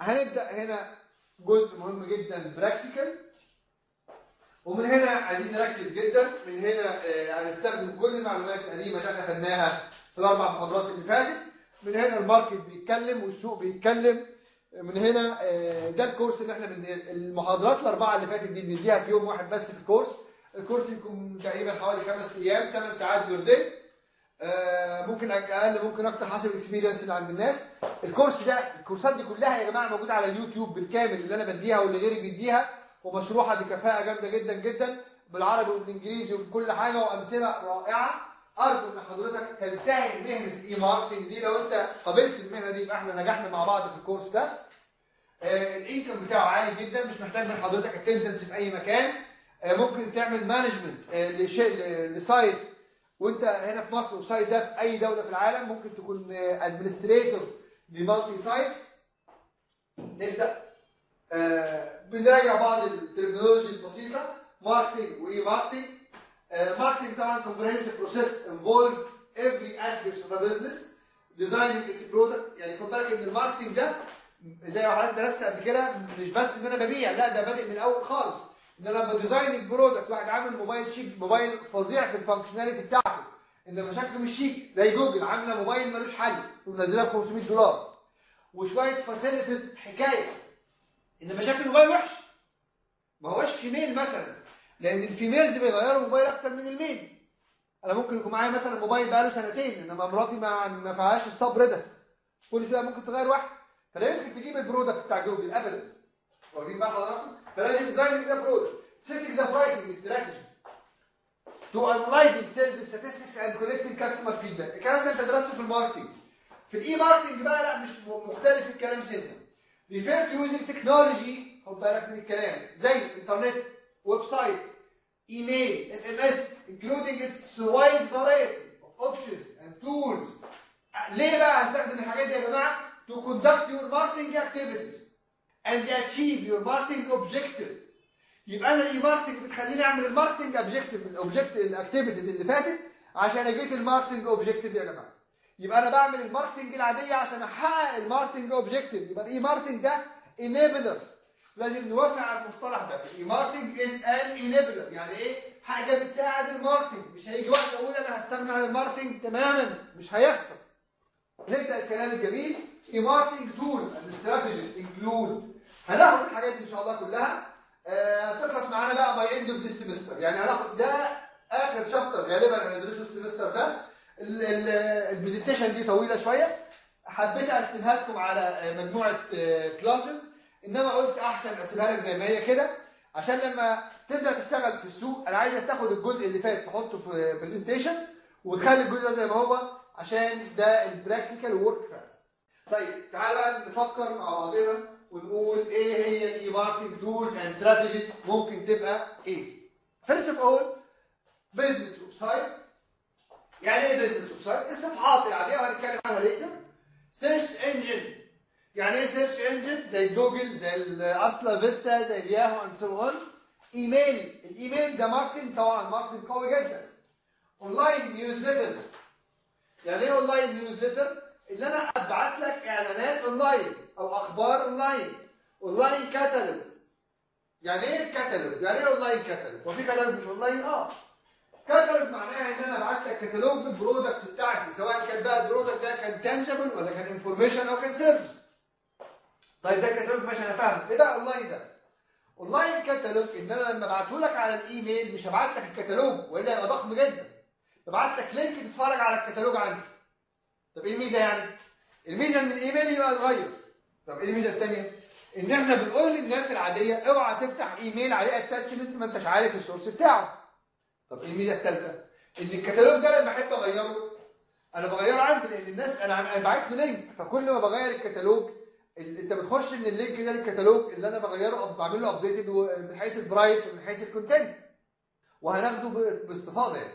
هنبدا هنا جزء مهم جدا براكتيكال ومن هنا عايزين نركز جدا من هنا آه، هنستخدم كل المعلومات القديمه اللي احنا خدناها في الاربع محاضرات اللي فاتت من هنا الماركت بيتكلم والسوق بيتكلم من هنا آه، ده الكورس اللي احنا من المحاضرات الاربعه اللي فاتت دي بنديها في يوم واحد بس في الكورس الكورس يكون تقريبا حوالي خمس ايام ثمان ساعات بير داي آه، ممكن اقل ممكن اكتر حسب الاكسبيرينس اللي عند الناس الكورس ده الكورسات دي كلها يا جماعه موجوده على اليوتيوب بالكامل اللي انا بديها واللي غيري بيديها ومشروحه بكفاءه جامده جدا جدا بالعربي وبالانجليزي وبكل حاجه وامثله رائعه ارجو ان حضرتك تنتهي مهنه الاي ماركتنج دي لو انت قبلت المهنه دي يبقى احنا نجحنا مع بعض في الكورس ده آه، الانكم بتاعه عالي جدا مش محتاج من حضرتك اتندنس في اي مكان آه، ممكن تعمل مانجمنت لشيء ل- لسايت وانت هنا في مصر والسايت ده في اي دوله في العالم ممكن تكون ادمنستريتور لمالتي سايتس نبدا آه، بنراجع بعض الترمينولوجي البسيطه ماركتنج واي ماركتنج ماركتنج طبعا comprehensive process involve every aspect of a business designing its product يعني خد بالك ان الماركتنج ده زي ما حضرتك درست قبل كده مش بس ان انا ببيع لا ده بادئ من الاول خالص ان انا لما ديزاين البرودكت واحد عامل موبايل شيك موبايل فظيع في الفانكشناليتي بتاعته انما شكله مش شيك زي جوجل عامله موبايل ملوش حل ومنزلها ب 500 دولار وشويه فاسيلتيز حكايه انما شكل الموبايل وحش ما هوش فيميل مثلا لان الفيميلز بيغيروا موبايل اكتر من الميل انا ممكن يكون معايا مثلا موبايل بقاله سنتين انما مراتي ما ما فيهاش الصبر ده كل شويه ممكن تغير واحد فلا يمكن تجيب البرودكت بتاع جوجل ابدا واخدين بقى حضراتكم فلازم ديزاين كده برودكت setting the pricing strategy to analyzing sales statistics and collecting customer feedback الكلام ده انت درسته في الماركتنج في الاي ماركتنج بقى لا مش م- مختلف الكلام سنه refer to using technology خد بالك من الكلام زي انترنت ويب سايت ايميل اس ام اس including its wide variety of options and tools ليه بقى هستخدم الحاجات دي يا جماعه to conduct your marketing activities and achieve your marketing objective يبقى انا الاي ماركتنج بتخليني اعمل الماركتنج اوبجيكتيف الاوبجكت الاكتيفيتيز اللي فاتت عشان اجيت الماركتنج اوبجيكتيف يا جماعه يبقى انا بعمل الماركتنج العاديه عشان احقق الماركتنج اوبجيكتيف يبقى الاي ماركتنج ده انيبلر لازم نوافق على المصطلح ده الاي ماركتنج از ان انيبلر يعني ايه حاجه بتساعد الماركتنج مش هيجي وقت اقول انا هستغنى عن الماركتنج تماما مش هيحصل نبدا الكلام الجميل اي ماركتنج تول الاستراتيجيز انكلود هناخد الحاجات دي ان شاء الله كلها آه، هتخلص معانا بقى باي اند اوف ذيس سيمستر يعني هناخد ده اخر شابتر غالبا هندرسه السيمستر ده ال- ال- البرزنتيشن دي طويله شويه حبيت اقسمها لكم على آه، مجموعه كلاسز انما قلت احسن اسيبها لك زي ما هي كده عشان لما تبدا تشتغل في السوق انا عايزك تاخد الجزء اللي فات تحطه في برزنتيشن وتخلي الجزء ده زي ما هو عشان ده البراكتيكال ورك فعلا طيب تعالى بقى نفكر مع بعضنا ونقول ايه هي الاي ماركتنج تولز اند استراتيجيز ممكن تبقى ايه فيرست اوف اول بزنس ويب سايت يعني ايه بزنس ويب سايت الصفحات العاديه وهنتكلم عنها ليتر سيرش انجن يعني ايه سيرش انجن زي جوجل زي الاصلا فيستا زي الياهو اند سو اون ايميل الايميل ده ماركتنج طبعا ماركتنج قوي جدا اونلاين نيوزليترز يعني ايه اونلاين نيوزليتر اللي انا ابعت لك اعلانات اونلاين او اخبار اونلاين اونلاين كاتالوج يعني ايه الكاتالوج يعني ايه اونلاين كاتالوج هو في كاتالوج مش اونلاين اه كاتالوج معناها ان انا ابعت لك كتالوج بالبرودكتس بتاعتي سواء كان بقى البرودكت ده كان تانجبل ولا كان انفورميشن او كان سيرفيس طيب ده كتالوج ماشي انا فاهم ايه بقى اونلاين ده اونلاين كاتالوج ان انا لما ابعته لك على الايميل مش هبعت لك الكتالوج والا هيبقى ضخم جدا ببعت لك لينك تتفرج على الكتالوج عندي طب ايه الميزه يعني الميزه ان الايميل يبقى صغير طب ايه الميزه الثانيه ان احنا بنقول للناس العاديه اوعى تفتح ايميل عليه اتاتشمنت ما انتش عارف السورس بتاعه طب ايه الميزه الثالثه ان الكتالوج ده لما احب اغيره انا بغيره عندي لان الناس انا انا باعت له لينك فكل ما بغير الكتالوج ال- انت بتخش من اللينك ده للكتالوج اللي انا بغيره أو بعمل له ابديتد من حيث البرايس ومن حيث الكونتنت وهناخده ب- باستفاضه يعني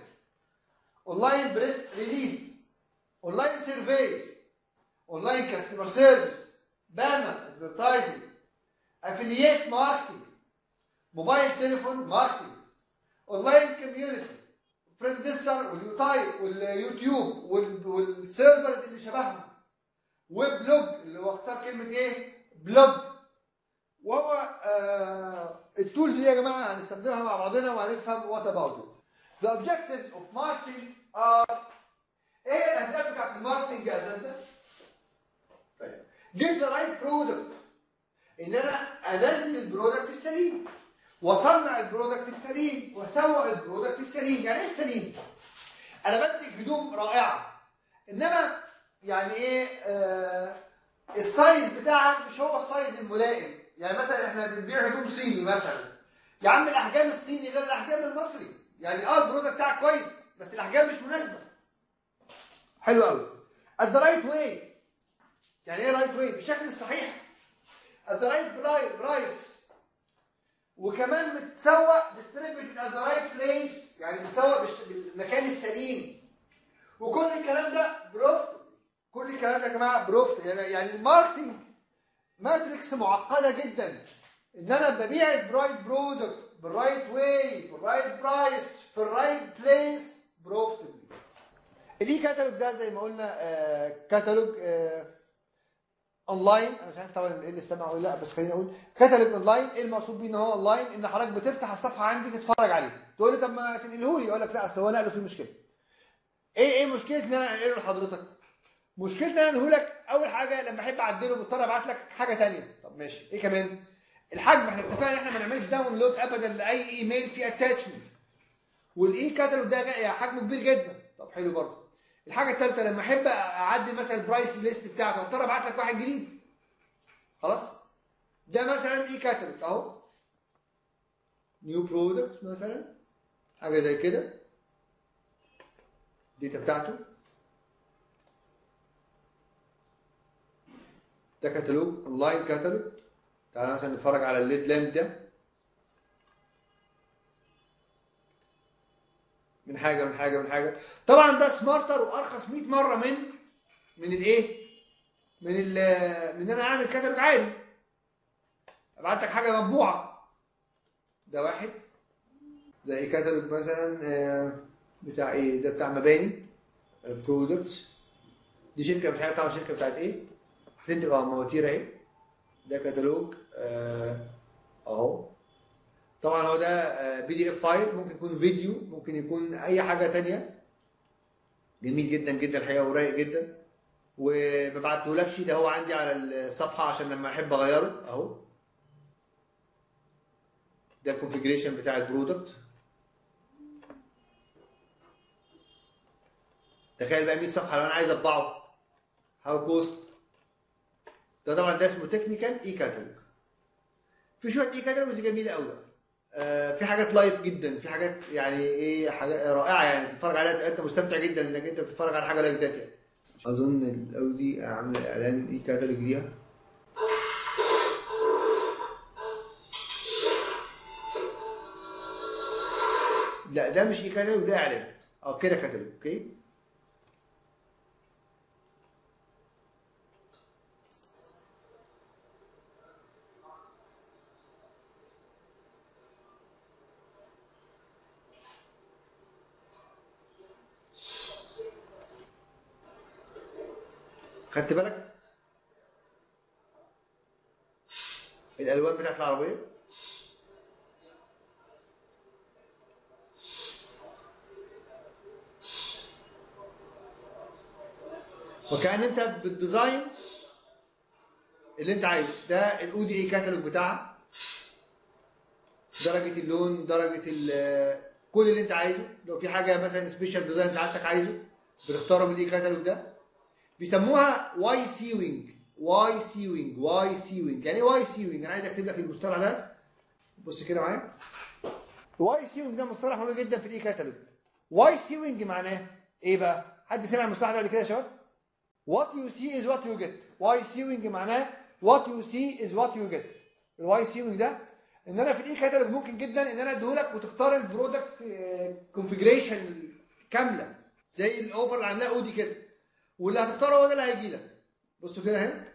اونلاين بريس ريليز اونلاين سيرفي اونلاين كاستمر سيرفيس بانا ادفرتايزنج افلييت ماركتنج موبايل تليفون ماركتنج اونلاين كوميونتي فريندستر واليوتايب واليوتيوب وال- والسيرفرز اللي شبههم ويب بلوج اللي هو اختصار كلمه ايه؟ بلوج وهو آه التولز دي يا جماعه هنستخدمها مع بعضنا وهنفهم وات اباوت The objectives of marketing are ايه الاهداف بتاعت الماركتنج يا اساسا؟ طيب get the right product ان انا انزل البرودكت السليم واصنع البرودكت السليم واسوق البرودكت السليم يعني ايه السليم؟ انا بنتج هدوم رائعه انما يعني ايه آه السايز بتاعك مش هو السايز الملائم يعني مثلا احنا بنبيع هدوم صيني مثلا يا عم الاحجام الصيني غير الاحجام المصري يعني اه البرودكت بتاعك كويس بس الاحجام مش مناسبه حلو قوي at the right way يعني ايه right way بالشكل الصحيح at the right price وكمان متسوق distributed at the right place يعني متسوق بالش- بالمكان السليم وكل الكلام ده بروفت كل الكلام ده يا جماعه بروفت يعني يعني الماركتنج ماتريكس معقده جدا ان انا ببيع الرايت برودكت بالرايت واي بالرايت برايس في الرايت بليس بروفيتبلي الاي كاتالوج ده زي ما قلنا آه كاتالوج آه اونلاين انا مش عارف طبعا ايه اللي سمع ولا لا بس خليني اقول كاتالوج اونلاين ايه المقصود بيه ان هو اونلاين ان حضرتك بتفتح الصفحه عندي تتفرج عليه تقول لي طب ما تنقله لي اقول لك لا اصل هو نقله فيه مشكله ايه ايه مشكله ان انا انقله لحضرتك مشكلتي ان انا انقله لك اول حاجه لما احب اعدله بضطر ابعت لك حاجه ثانيه طب ماشي ايه كمان الحجم احنا اتفقنا ان احنا ما نعملش داونلود ابدا لاي ايميل فيه اتاتشمنت والاي كاتالوج ده غ- حجمه كبير جدا طب حلو برضه الحاجه الثالثه لما احب اعدل مثلا البرايس ليست بتاعته اضطر ابعت لك واحد جديد خلاص ده مثلا اي كاتالوج اهو نيو برودكت مثلا حاجه زي كده الداتا بتاعته ده كتالوج اونلاين كتالوج تعالى مثلا نتفرج على الليد لامب ده من حاجه من حاجه من حاجه طبعا ده سمارتر وارخص 100 مره من من الايه من ال من ان انا اعمل كتالوج عادي ابعت لك حاجه مطبوعه ده واحد ده ايه كتالوج مثلا آه، بتاع ايه ده بتاع مباني برودكتس دي شركه مش عارف طبعا الشركه بتاعت ايه هتنتج اه مواتير اهي ده كتالوج آه، اهو طبعا هو ده بي دي اف فايل ممكن يكون فيديو ممكن يكون اي حاجه تانية جميل جدا جدا الحقيقه ورايق جدا وما بعتهولكش ده هو عندي على الصفحه عشان لما احب اغيره اهو ده الكونفيجريشن بتاع البرودكت تخيل بقى 100 صفحه لو انا عايز اطبعه هاو كوست ده طبعا ده اسمه تكنيكال اي كاتالوج في شويه اي كاتالوجز جميله قوي بقى آه، في حاجات لايف جدا في حاجات يعني ايه حاجات رائعه يعني تتفرج عليها انت مستمتع جدا انك انت بتتفرج على حاجه لايف داتا يعني اظن الاودي عامله اعلان اي كاتالوج ليها لا ده مش اي كاتالوج ده اعلان اه كده كاتالوج اوكي خدت بالك الالوان بتاعت العربيه وكان انت بالديزاين اللي انت عايزه ده الاو دي اي كاتالوج بتاعها درجه اللون درجه ال- كل اللي انت عايزه لو في حاجه مثلا سبيشال ديزاين سعادتك عايزه بتختاره من الاي كاتالوج ده بيسموها واي سي وينج واي سي وينج واي سي وينج يعني ايه واي سي وينج انا عايز اكتب لك المصطلح ده بص كده معايا واي سي وينج ده مصطلح مهم جدا في الاي كاتالوج واي سي وينج معناه ايه بقى حد سمع المصطلح ده قبل كده يا شباب what you see is what you get واي سي وينج معناه what you see is what you get الواي سي وينج ده ان انا في الاي كاتالوج ممكن جدا ان انا اديهولك وتختار البرودكت كونفيجريشن كامله زي الاوفر اللي عاملاه اودي كده واللي هتختاره هو ده اللي هيجي لك بصوا كده هنا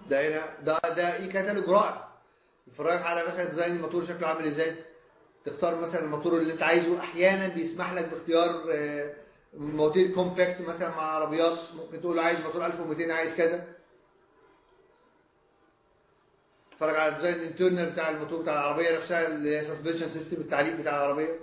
ده هنا ده ده اي كاتالوج رائع يفرجك على مثلا ديزاين الموتور شكله عامل ازاي تختار مثلا الموتور اللي انت عايزه احيانا بيسمح لك باختيار آه، مواتير كومباكت مثلا مع عربيات ممكن تقول له عايز موتور 1200 عايز كذا اتفرج على الديزاين الانترنال بتاع الموتور بتاع العربيه نفسها اللي هي سسبنشن سيستم التعليق بتاع العربيه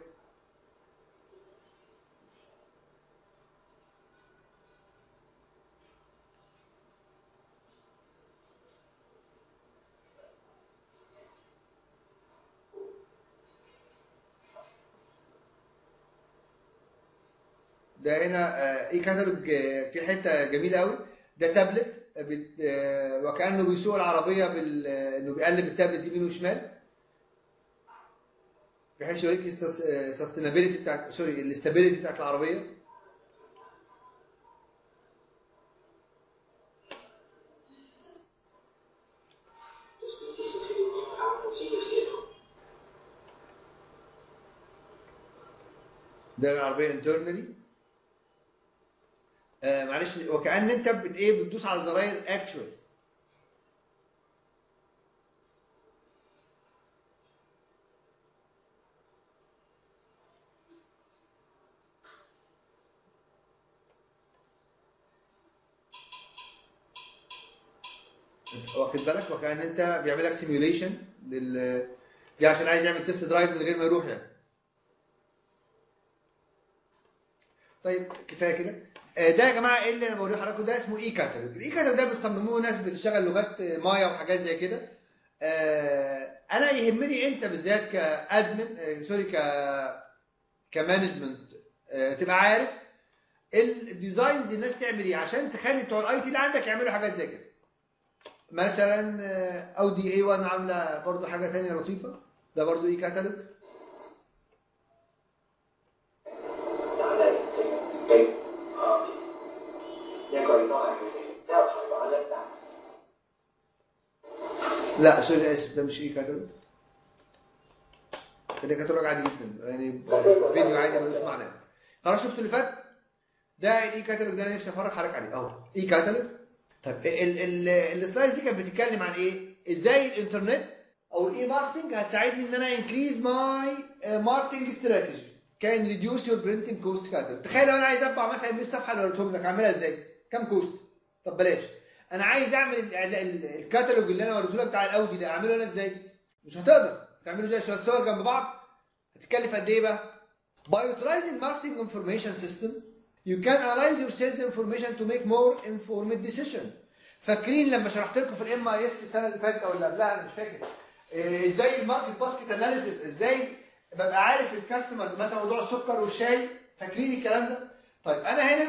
ده هنا آه، ايه كاتالوج آه، في حته جميله قوي ده تابلت آه، بت- آه، وكانه بيسوق العربيه بال آه، انه بيقلب التابلت يمين وشمال بحيث يوريك السستينابيلتي بتاعت سوري الاستابيليتي بتاعت العربيه 这是第四菲律宾他们是一个携手。 ده العربيه انترنالي آه معلش وكأن انت بت ايه بتدوس على الزراير اكشوال واخد بالك وكأن انت بيعمل لك سيميوليشن لل دي عشان عايز يعمل تيست درايف من غير ما يروح يعني طيب كفايه كده آه، ده يا جماعه ايه اللي انا بوريه لحضراتكم ده اسمه اي كاتالوج الاي كاتالوج ده بتصمموه ناس بتشتغل لغات آه، مايا وحاجات زي كده آه، انا يهمني انت بالذات كادمن آه، سوري ك كمانجمنت آه، تبقى عارف الديزاينز الناس تعمل ايه عشان تخلي بتوع الاي تي اللي عندك يعملوا حاجات زي كده مثلا آه، اودي اي 1 عامله برضو حاجه تانية لطيفه ده برضو اي كاتالوج 然後咧，正經啊，一句都係佢哋一路台灣咧，但 لا سوري اسف ده مش اي كاتالوج ده كاتالوج عادي جدا يعني فيديو عادي ملوش معنى خلاص شفت اللي فات ده الاي كاتالوج ده انا نفسي افرج حضرتك عليه اهو اي كاتالوج طب ال ال السلايدز دي كانت بتتكلم عن ايه؟ ازاي الانترنت او الاي ماركتنج هتساعدني ان انا انكريز ماي ماركتنج استراتيجي كان ريديوس يور برنتنج كوست كاتالوج تخيل لو انا عايز اطبع مثلا 100 صفحه اللي قلتهم لك اعملها ازاي؟ كام كوست؟ طب بلاش انا عايز اعمل ال- ال- ال- الكاتالوج اللي انا وريته لك بتاع الاودي ده اعمله انا ازاي؟ مش هتقدر تعمله زي شويه صور جنب بعض هتكلف قد ايه بقى؟ By utilizing marketing information system, you can analyze your sales information to make more informed decision. فاكرين لما شرحت لكم في الام اي اس السنه اللي فاتت او اللي قبلها انا مش فاكر إيه، ازاي الماركت باسكت اناليسيس ازاي ببقى عارف الكاستمرز مثلا موضوع السكر والشاي فاكرين الكلام ده؟ طيب انا هنا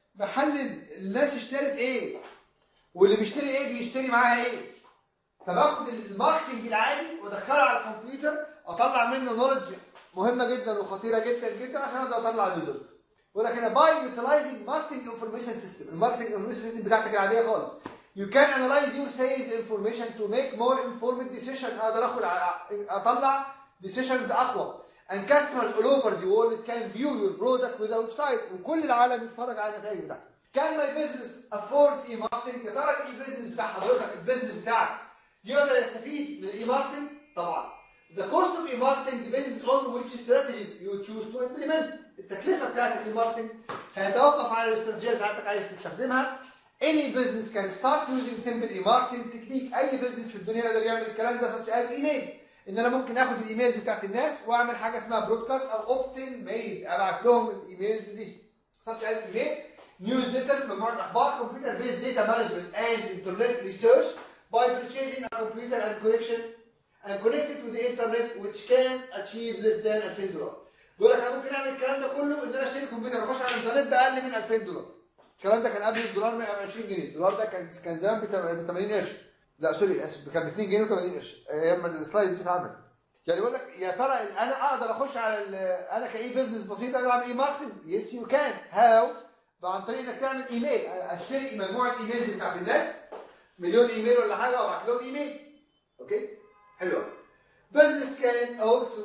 بحلل الناس اشترت ايه واللي بيشتري ايه بيشتري معاها ايه فباخد الماركتنج العادي وادخله على الكمبيوتر اطلع منه نولج مهمه جدا وخطيره جدا جدا عشان اقدر اطلع الريزلت يقول لك هنا باي يوتيلايزنج ماركتنج انفورميشن سيستم الماركتنج انفورميشن سيستم بتاعتك العاديه خالص You can analyze your sales information to make more informed decision اقدر اخد ع- اطلع decisions اقوى and customers all over the world can view your product with a website وكل العالم يتفرج على النتائج بتاعتك Can my business afford e-marketing؟ يا ترى الاي بزنس بتاع حضرتك البيزنس بتاعك يقدر يستفيد من الاي ماركتنج؟ طبعا. The cost of e-marketing depends on which strategies you choose to implement. التكلفة بتاعتك الماركتنج هيتوقف على الاستراتيجية اللي ساعتك عايز تستخدمها. Any business can start using simple e-marketing technique. أي بزنس في الدنيا يقدر يعمل الكلام ده such as email. إن أنا ممكن آخد الإيميلز بتاعت الناس وأعمل حاجة اسمها برودكاست أو أوبتن ميل أبعت لهم الإيميلز دي. such as email newsletters مجموعة أخبار computer based data management and internet research by purchasing a computer and connection and connect it to the internet which can achieve less than 2000 دولار. بيقول لك انا ممكن اعمل الكلام ده كله ان انا اشتري كمبيوتر اخش على الانترنت باقل من 2000 دولار. الكلام ده كان قبل الدولار ب 20 جنيه، الدولار ده كان كان زمان ب 80 قرش. لا سوري اسف كان ب 2 جنيه و80 قرش ايام ما السلايدز دي اتعملت. يعني بيقول لك يا ترى انا اقدر اخش على ال- انا كاي بزنس بسيط اقدر اعمل اي ماركتنج؟ يس يو كان هاو؟ عن طريق انك تعمل ايميل اشتري مجموعه ايميلز بتاعت الناس مليون ايميل ولا حاجه وابعت لهم ايميل اوكي حلو أوي. business can also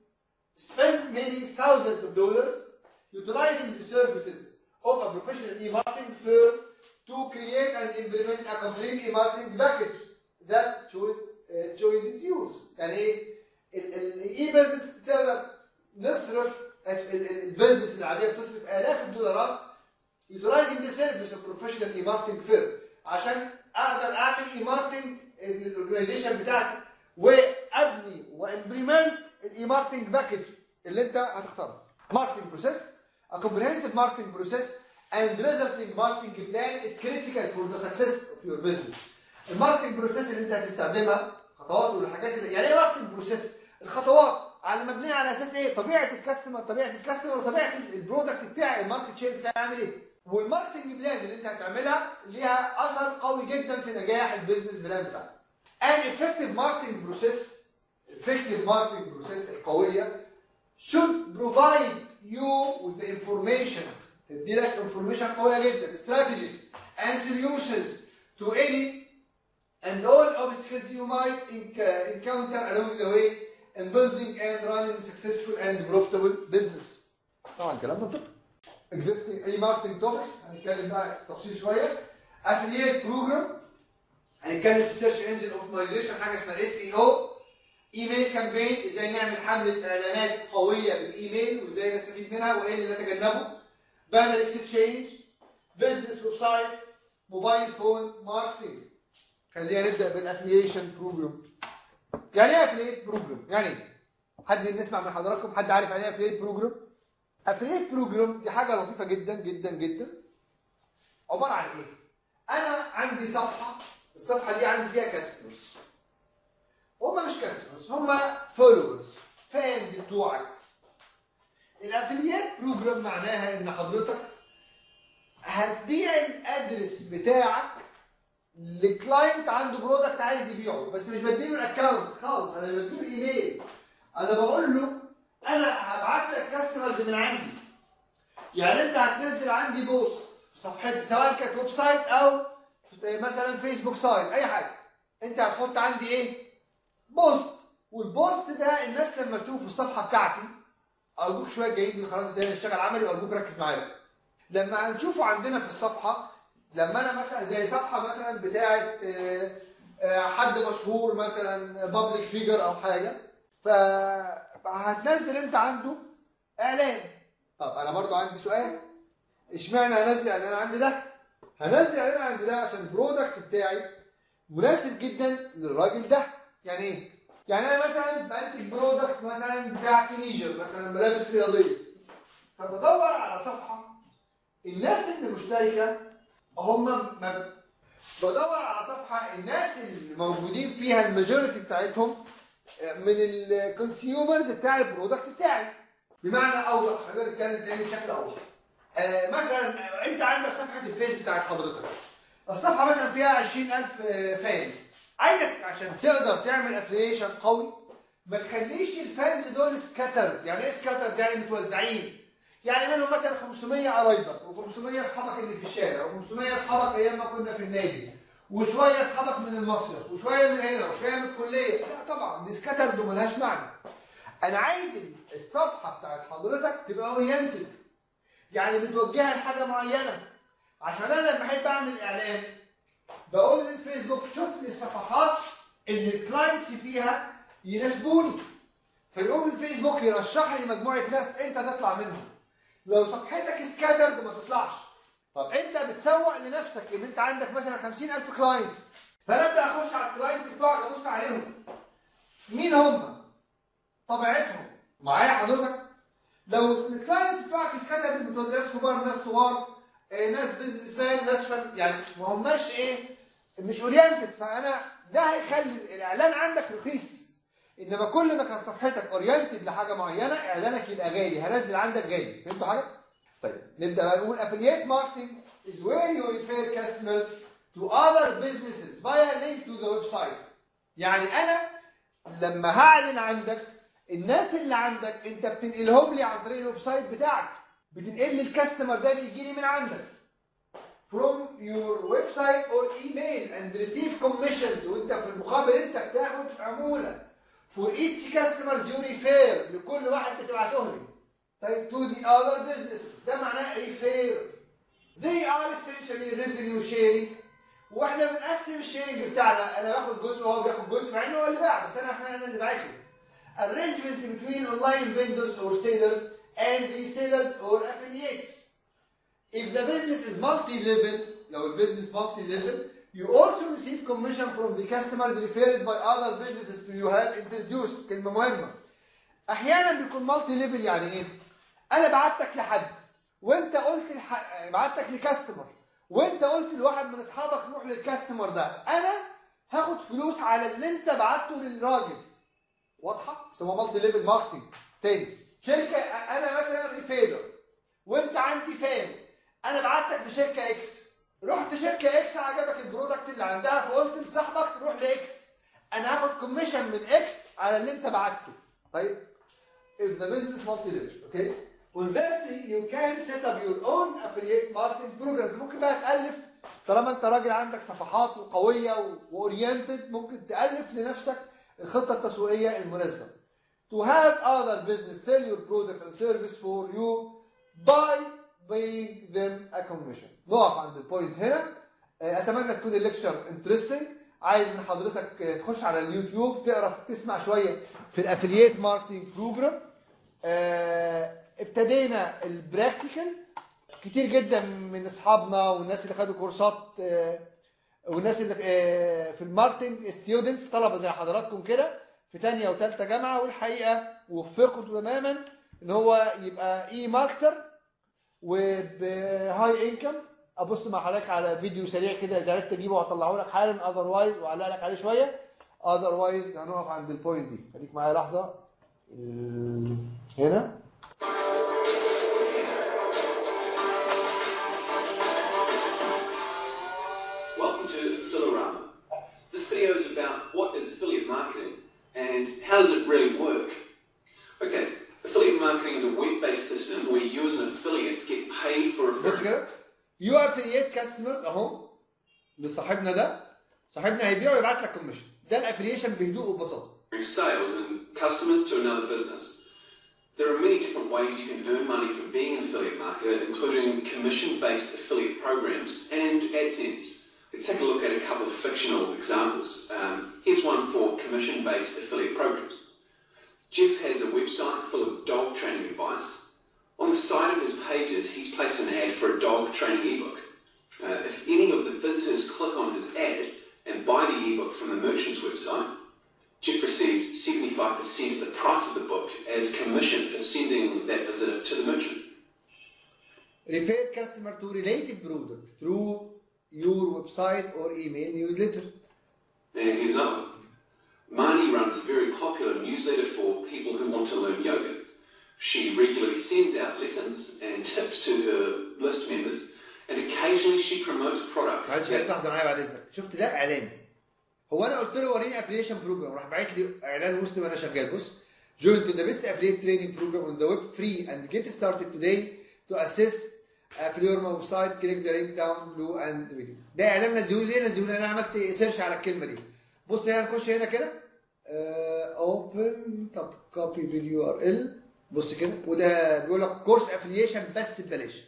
spend many thousands of dollars utilizing the services of a professional e-marketing firm to create and implement a complete e-marketing package that choice uh, choices use يعني ايه الاي بزنس تقدر نصرف أس- ال- ال- البزنس العاديه بتصرف الاف الدولارات utilizing the service of professional e-marketing firm عشان اقدر اعمل e-marketing للاورجنايزيشن بتاعتي وابني وامبلمنت الاي-marketing باكج اللي انت هتختاره marketing process a comprehensive marketing process and resulting marketing plan is critical for the success of your business الماركتنج بروسيس اللي انت هتستخدمها خطوات والحاجات اللي يعني ايه ماركتنج بروسيس الخطوات على مبنيه على اساس ايه طبيعه الكاستمر طبيعه الكاستمر وطبيعه ال- البرودكت بتاعي الماركت شير بتاعي عامل ايه والماركتنج بلان اللي انت هتعملها ليها اثر قوي جدا في نجاح البيزنس بلان بتاعك an effective marketing process effective marketing process القويه should provide you with the information تدي لك information قويه جدا strategies and solutions to any and all obstacles you might enc- encounter along the way in building and running successful and profitable business. طبعا كلام منطقي. Existing اي marketing topics هنتكلم بقى تفصيل شويه. Affiliate program هنتكلم في search engine optimization حاجه اسمها اس اي او. ايميل كامبين ازاي نعمل حمله اعلانات قويه بالايميل وازاي نستفيد منها وايه اللي نتجنبه. بانر اكسشينج بزنس ويب سايت موبايل فون ماركتنج خلينا نبدا بالافليشن بروجرام يعني ايه افليت بروجرام يعني ايه حد نسمع من حضراتكم حد عارف يعني ايه افليت بروجرام افليت بروجرام دي حاجه لطيفه جدا جدا جدا عباره عن ايه انا عندي صفحه الصفحه دي عندي فيها كاستمرز هم مش كاستمرز هم فولورز فانز بتوعك الافليات بروجرام معناها ان حضرتك هتبيع الادرس بتاعك لكلاينت عنده برودكت عايز يبيعه بس مش بديله الاكونت خالص انا بديله ايميل انا بقول له انا هبعت لك كاستمرز من عندي يعني انت هتنزل عندي بوست في صفحتي سواء كانت ويب سايت او مثلا فيسبوك سايت اي حاجه انت هتحط عندي ايه بوست والبوست ده الناس لما تشوف الصفحه بتاعتي ارجوك شويه جايين خلاص ابتدينا نشتغل عملي وارجوك ركز معايا لما هنشوفه عندنا في الصفحه لما انا مثلا زي صفحه مثلا بتاعه آه، آه، حد مشهور مثلا بابليك فيجر او حاجه فهتنزل انت عنده اعلان طب انا برضو عندي سؤال اشمعنى هنزل اعلان عندي ده هنزل اعلان عندي ده عشان البرودكت بتاعي مناسب جدا للراجل ده يعني ايه يعني انا مثلا بنتج برودكت مثلا بتاع تينيجر مثلا ملابس رياضيه فبدور على صفحه الناس اللي مشتركه هم ما بدور على صفحه الناس اللي موجودين فيها الماجوريتي بتاعتهم من الكونسيومرز بتاع البرودكت بتاعي بمعنى اوضح خلينا نتكلم تاني بشكل اوضح آه مثلا آه، انت عندك صفحه الفيس بتاعت حضرتك الصفحه مثلا فيها 20000 آه، فان عايزك عشان تقدر تعمل افليشن قوي ما تخليش الفانز دول سكاترد يعني ايه سكاترد يعني متوزعين يعني منهم مثلا 500 قرايبك و500 اصحابك اللي في الشارع و500 اصحابك ايام ما كنا في النادي وشويه اصحابك من المصيف وشويه من هنا وشويه من الكليه لا طبعا دي سكاترد وملهاش معنى انا عايز الصفحه بتاعت حضرتك تبقى اورينتد يعني متوجهه لحاجه معينه عشان انا لما احب اعمل اعلان بقول للفيسبوك شوف لي الصفحات اللي الكلاينتس فيها يناسبوني فيقوم الفيسبوك يرشح لي مجموعه ناس انت تطلع منهم لو صفحتك سكاترد ما تطلعش طب انت بتسوق لنفسك ان انت عندك مثلا 50000 كلاينت فانا ابدا اخش على الكلاينت بتوعك ابص عليهم مين هم؟ طبيعتهم معايا حضرتك؟ لو الكلاينتس بتوعك سكاترد متوزعين ناس كبار ناس صغار آه، ناس بزنس مان ناس فن يعني ما هماش ايه مش اورينتد فانا ده هيخلي الاعلان عندك رخيص انما كل ما كان صفحتك اورينتد لحاجه معينه اعلانك يبقى غالي هنزل عندك غالي فهمتوا حاجه؟ طيب نبدا بقى نقول affiliate marketing is where you refer customers to other businesses via link to the website يعني انا لما هعلن عندك الناس اللي عندك انت بتنقلهم لي عن طريق الويب سايت بتاعك بتنقل لي الكاستمر ده بيجي لي من عندك from your website or email and receive commissions وانت في المقابل انت بتاخد عموله for each customers you refer لكل واحد بتبعته لي طيب to the other businesses ده معناه refer they are essentially revenue sharing واحنا بنقسم الشيرنج بتاعنا انا باخد جزء وهو بياخد جزء مع انه هو اللي باع بس انا عشان انا اللي باعت له arrangement between online vendors or sellers and resellers or affiliates if the business is multi-level لو البيزنس multi-level you also receive commission from the customers referred by other businesses to you have introduced كلمة مهمة احيانا بيكون مالتي ليفل يعني ايه انا بعتك لحد وانت قلت لح... بعتك لكاستمر وانت قلت لواحد من اصحابك روح للكاستمر ده انا هاخد فلوس على اللي انت بعته للراجل واضحه اسمها مالتي ليفل ماركتنج تاني شركه انا مثلا ريفيلر وانت عندي فام انا بعتك لشركه اكس رحت شركه اكس عجبك البرودكت اللي عندها فقلت لصاحبك روح لاكس انا هاخد كوميشن من اكس على اللي انت بعته طيب if the business multi-level okay conversely you can set up your own affiliate marketing program ممكن بقى تألف طالما انت راجل عندك صفحات وقوية واورينتد ممكن تألف لنفسك الخطة التسويقية المناسبة to have other business sell your products and service for you by paying them a commission نقف عند البوينت هنا اتمنى تكون الليكشر انترستنج عايز من حضرتك تخش على اليوتيوب تقرا تسمع شويه في الافلييت ماركتنج بروجرام ابتدينا البراكتيكال كتير جدا من اصحابنا والناس اللي خدوا كورسات آه، والناس اللي آه، في الماركتنج ستودنتس طلبه زي حضراتكم كده في تانية وتالتة جامعه والحقيقه وفقوا تماما ان هو يبقى اي ماركتر وبهاي انكم ابص مع حضرتك على فيديو سريع كده اذا عرفت اجيبه وهطلعه لك حالا اذروايز واعلق لك عليه شويه اذروايز هنقف عند البوينت دي خليك معايا لحظه ال- هنا Welcome to Affiliorama. This video is about what is affiliate marketing and how does it really work. Okay, affiliate marketing is a web-based system where you as an affiliate get paid for بص referring. كده يو افiliate كاستمرز اهو لصاحبنا ده صاحبنا هيبيع ويبعت لك كوميشن ده الافiliation بهدوء وببساطه sales and customers to another business. There are many different ways you can earn money from being an affiliate marketer, including commission-based affiliate programs and AdSense. Let's take a look at a couple of fictional examples. Um, here's one for commission-based affiliate programs. Jeff has a website full of dog training advice. On the side of his pages, he's placed an ad for a dog training ebook. Uh, if any of the visitors click on his ad and buy the ebook from the merchant's website, Jeff receives 75% of the price of the book as commission for sending that visitor to the merchant. refer customer to related product through your website or email newsletter And here's another one. Marnie runs a very popular newsletter for people who want to learn yoga. She regularly sends out lessons and tips to her list members, and occasionally she promotes products. معلش that- خليك لحظه معايا بعد اذنك شفت ده اعلان هو انا قلت له وريني افليشن بروجرام راح باعت لي اعلان مسلم وانا شغال بص join to the best affiliate training program on the web free and get started today to assess affiliate website click the link down below and video ده اعلان نزلوا لي نزلوا لي انا عملت سيرش على الكلمه دي بص هنا نخش هنا كده اوبن طب كوبي فيديو ار ال بص كده وده بيقول لك كورس افليشن بس ببلاش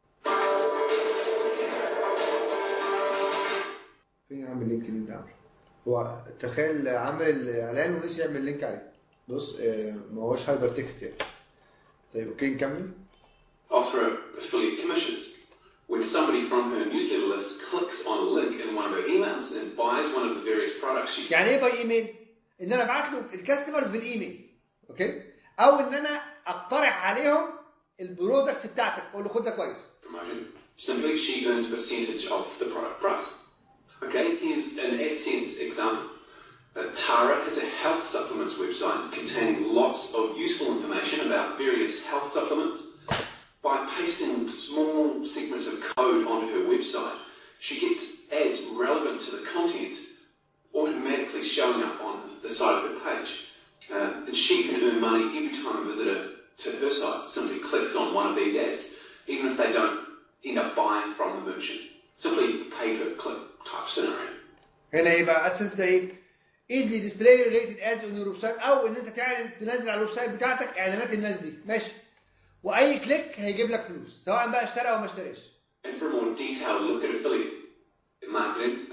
فين يا عم اللينك اللي انت عامله؟ هو تخيل عمل الاعلان ونسي يعمل لينك عليه بص آه، ما هوش هايبر تكست يعني طيب اوكي نكمل offer affiliate commissions. When somebody from her newsletter list clicks on a link in one of her emails and buys one of the various products she يعني ايه باي ايميل؟ ان انا ابعت له الكاستمرز بالايميل اوكي؟ او ان انا اقترح عليهم البرودكتس بتاعتك اقول له خد ده كويس promoted, simply she earns a percentage of the product price. Okay, here's an AdSense example. Uh, Tara has a health supplements website containing lots of useful information about various health supplements. By pasting small segments of code onto her website, she gets ads relevant to the content automatically showing up on the side of her page. Uh, and she can earn money every time a visitor to her site simply clicks on one of these ads, even if they don't end up buying from the merchant. Simply pay per click type scenario. هنا ايه بقى ادسنس ده ايه؟ ايزلي ديسبلاي ريليتد ادز اون يور ويب سايت او ان انت تعلن تنزل على الويب سايت بتاعتك اعلانات الناس دي ماشي واي كليك هيجيب لك فلوس سواء بقى اشترى او ما اشتراش And for a more detailed look at affiliate marketing, uh,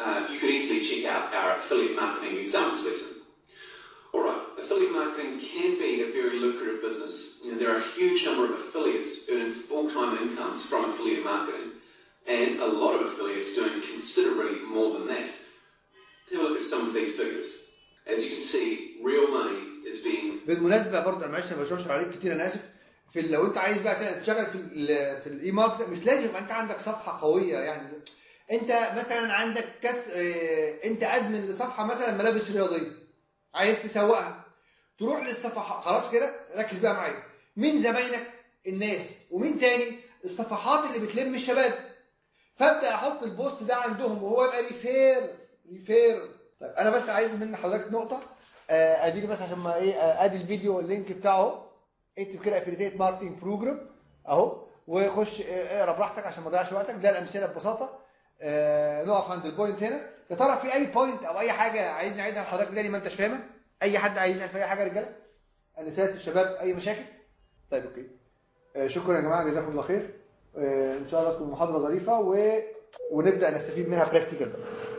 could easily check out our affiliate marketing examples lesson. All right, affiliate marketing can be a very lucrative business. You know, there are a huge number of affiliates earning full-time incomes from affiliate marketing, and a lot of affiliates doing considerably more than that. Have a look at some of these figures. As you can see, real money is being بالمناسبه برضه انا معلش ما بشرحش عليك كتير انا اسف في ال- لو انت عايز بقى تشتغل في ال في الاي ماركت مش لازم يبقى انت عندك صفحه قويه يعني انت مثلا عندك كاس اه انت ادمن لصفحه مثلا ملابس رياضيه عايز تسوقها تروح للصفحه خلاص كده ركز بقى معايا مين زباينك الناس ومين تاني الصفحات اللي بتلم الشباب فابدا احط البوست ده عندهم وهو يبقى ريفير ريفير طيب انا بس عايز من حضرتك نقطه آه، اديني بس عشان ما ايه آه، ادي الفيديو اللينك بتاعه اكتب كده افيليتيت ماركتنج بروجرام اهو وخش آه، اقرا براحتك عشان ما تضيعش وقتك ده الامثله ببساطه آه، نقف عند البوينت هنا يا ترى في اي بوينت او اي حاجه عايز نعيدها لحضرتك تاني ما انتش فاهمها اي حد عايز يسال في اي حاجه يا رجاله النساء الشباب اي مشاكل طيب اوكي آه، شكرا يا جماعه جزاكم الله خير آه، ان شاء الله تكون محاضره ظريفه و... ونبدا نستفيد منها براكتيكال